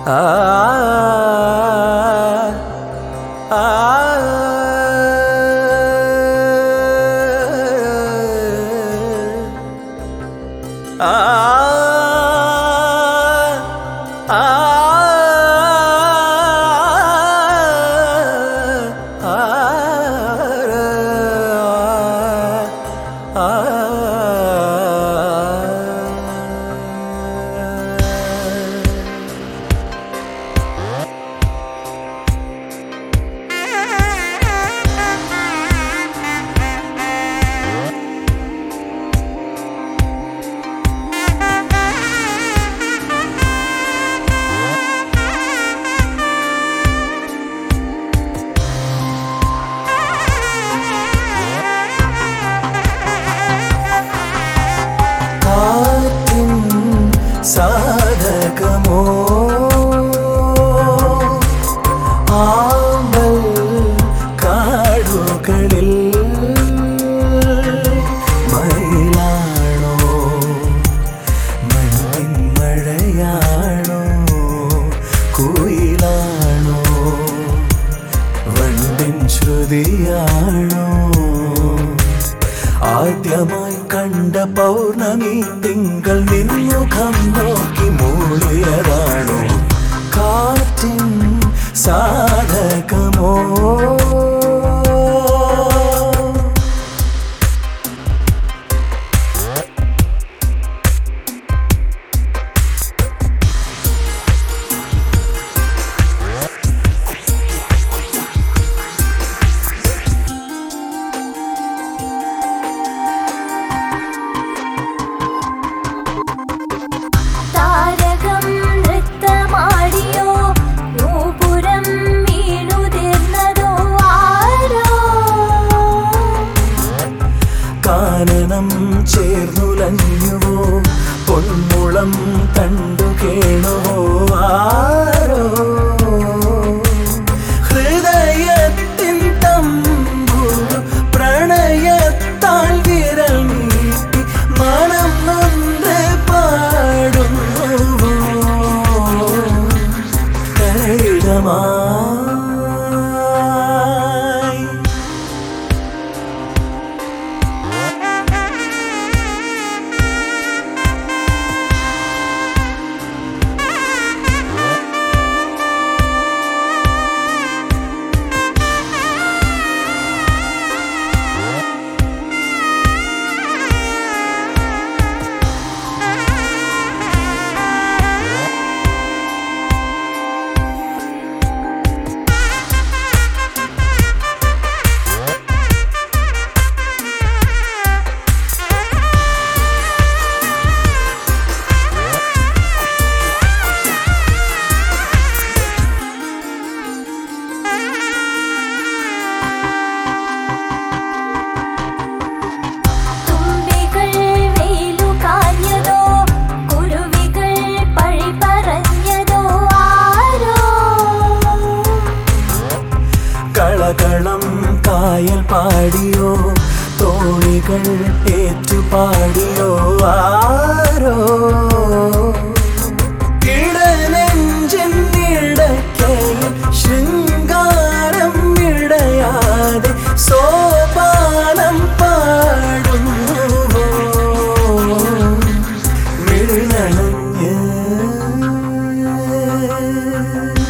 ആ ആ ആ ആ കാറ്റിൻ സാധകമോ ആമ്പൽ കാടുകളിൽ മയിലാണോ മഞ്ഞിൻ മഴയാണോ കുയിലാണോ വണ്ടിൻ ശ്രുതിയാണോ ആദ്യമായി കണ്ട പൗർണമി തിങ്കൾ നിന്നുഖം നോക്കി മൂളിയതാണോ കാറ്റിൻ സാധകമോ താരകം നൃത്തമാടിയോ നൂപുരം വീണുതിർന്നതോ ആരോ കാനനം ചേർന്നുലഞ്ഞുവോ പൊന്മുളം കണ്ടു കേണുവോ ആരോ ഹൃദയത്തിൻ തമ്പുരു പ്രണയത്താൽ വിരൽ നീട്ടി മനം നൊന്ന് പാടുന്നുവോ കരയിടമായി തുമ്പികൾ വെയിലു കാഞ്ഞതോ കുരുവികൾ പഴി പറഞ്ഞതോ ആരോ കളകളം കായൽ പാടിയോ തോണികൾ ഏറ്റുപാടിയോ ആരോ ഇടനെഞ്ചിൻ ഇടയ്ക്കയിൽ ശൃംഗാരം ഇടയാതെ സോപാനം പാടുന്നുവോ മിഴിനണഞ്ഞ്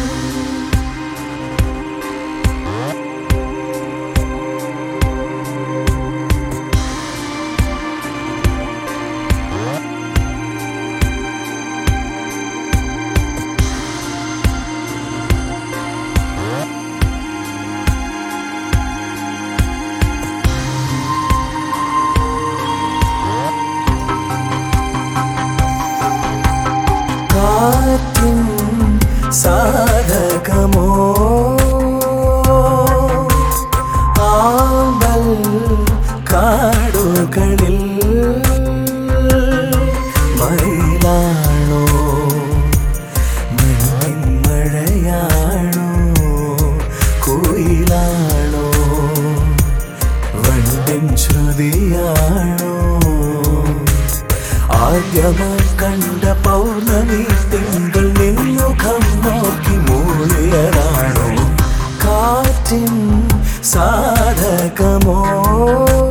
കാറ്റിൻ സാധകമോ ആമ്പൽ കാടുകളിൽ മയിലാണോ മഞ്ഞിൻ മഴയാണോ കുയിലാണോ വണ്ടിൻ ശ്രുതിയാണോ ആദ്യമായി കണ്ട പൗർണമി തിങ്കൾ നിന്നു മുഖം നോക്കി മൂളിയതാണോ കാറ്റിൻ സാധകമോ